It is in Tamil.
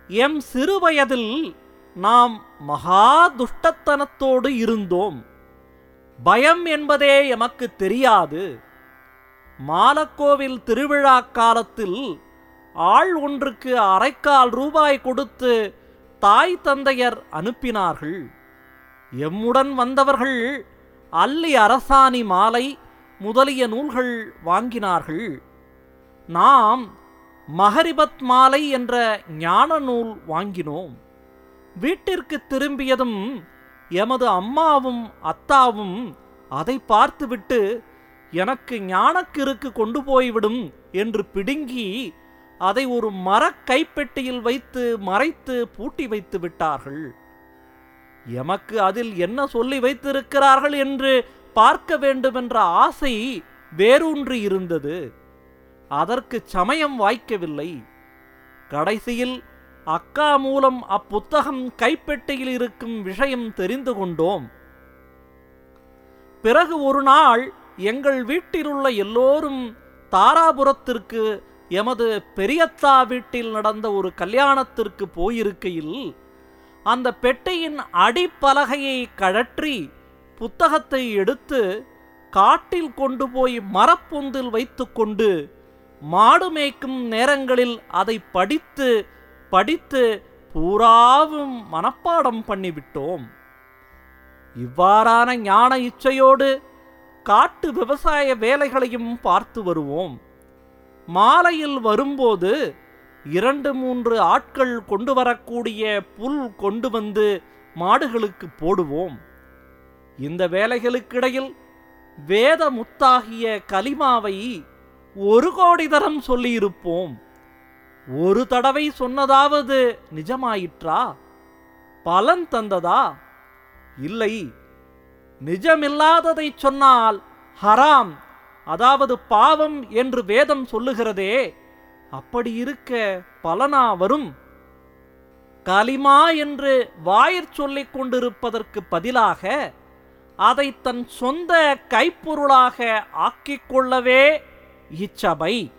எம் சிறுவயதில் நாம் மகா துஷ்டத்தனத்தோடு இருந்தோம் பயம் என்பதே எமக்கு தெரியாது மாலக்கோவில் திருவிழா காலத்தில் ஆள் ஒன்றுக்கு அரைக்கால் ரூபாய் கொடுத்து தாய் தந்தையர் அனுப்பினார்கள் எம்முடன் வந்தவர்கள் அல்லி அரசாணி மாலை முதலிய நூல்கள் வாங்கினார்கள் நாம் மகரிபத் மாலை என்ற ஞான நூல் வாங்கினோம் வீட்டிற்கு திரும்பியதும் எமது அம்மாவும் அத்தாவும் அதை பார்த்துவிட்டு எனக்கு ஞானக்கிருக்கு கொண்டு போய்விடும் என்று பிடுங்கி அதை ஒரு மரக் கைப்பெட்டியில் வைத்து மறைத்து பூட்டி வைத்து விட்டார்கள் எமக்கு அதில் என்ன சொல்லி வைத்திருக்கிறார்கள் என்று பார்க்க வேண்டுமென்ற ஆசை வேரூன்றி இருந்தது அதற்கு சமயம் வாய்க்கவில்லை கடைசியில் அக்கா மூலம் அப்புத்தகம் கைப்பெட்டியில் இருக்கும் விஷயம் தெரிந்து கொண்டோம் பிறகு ஒரு நாள் எங்கள் வீட்டிலுள்ள எல்லோரும் தாராபுரத்திற்கு எமது பெரியத்தா வீட்டில் நடந்த ஒரு கல்யாணத்திற்கு போயிருக்கையில் அந்த பெட்டியின் அடிப்பலகையை கழற்றி புத்தகத்தை எடுத்து காட்டில் கொண்டு போய் மரப்பொந்தில் வைத்துக்கொண்டு மாடு மேய்க்கும் நேரங்களில் அதை படித்து படித்து பூராவும் மனப்பாடம் பண்ணிவிட்டோம் இவ்வாறான ஞான இச்சையோடு காட்டு விவசாய வேலைகளையும் பார்த்து வருவோம் மாலையில் வரும்போது இரண்டு மூன்று ஆட்கள் கொண்டு வரக்கூடிய புல் கொண்டு வந்து மாடுகளுக்கு போடுவோம் இந்த வேலைகளுக்கிடையில் வேத முத்தாகிய கலிமாவை ஒரு கோடி தரம் சொல்லியிருப்போம் ஒரு தடவை சொன்னதாவது நிஜமாயிற்றா பலன் தந்ததா இல்லை நிஜமில்லாததை சொன்னால் ஹராம் அதாவது பாவம் என்று வேதம் சொல்லுகிறதே அப்படி இருக்க பலனா வரும் கலிமா என்று வாயிற் சொல்லிக் கொண்டிருப்பதற்கு பதிலாக அதை தன் சொந்த கைப்பொருளாக ஆக்கிக் கொள்ளவே இச்சபை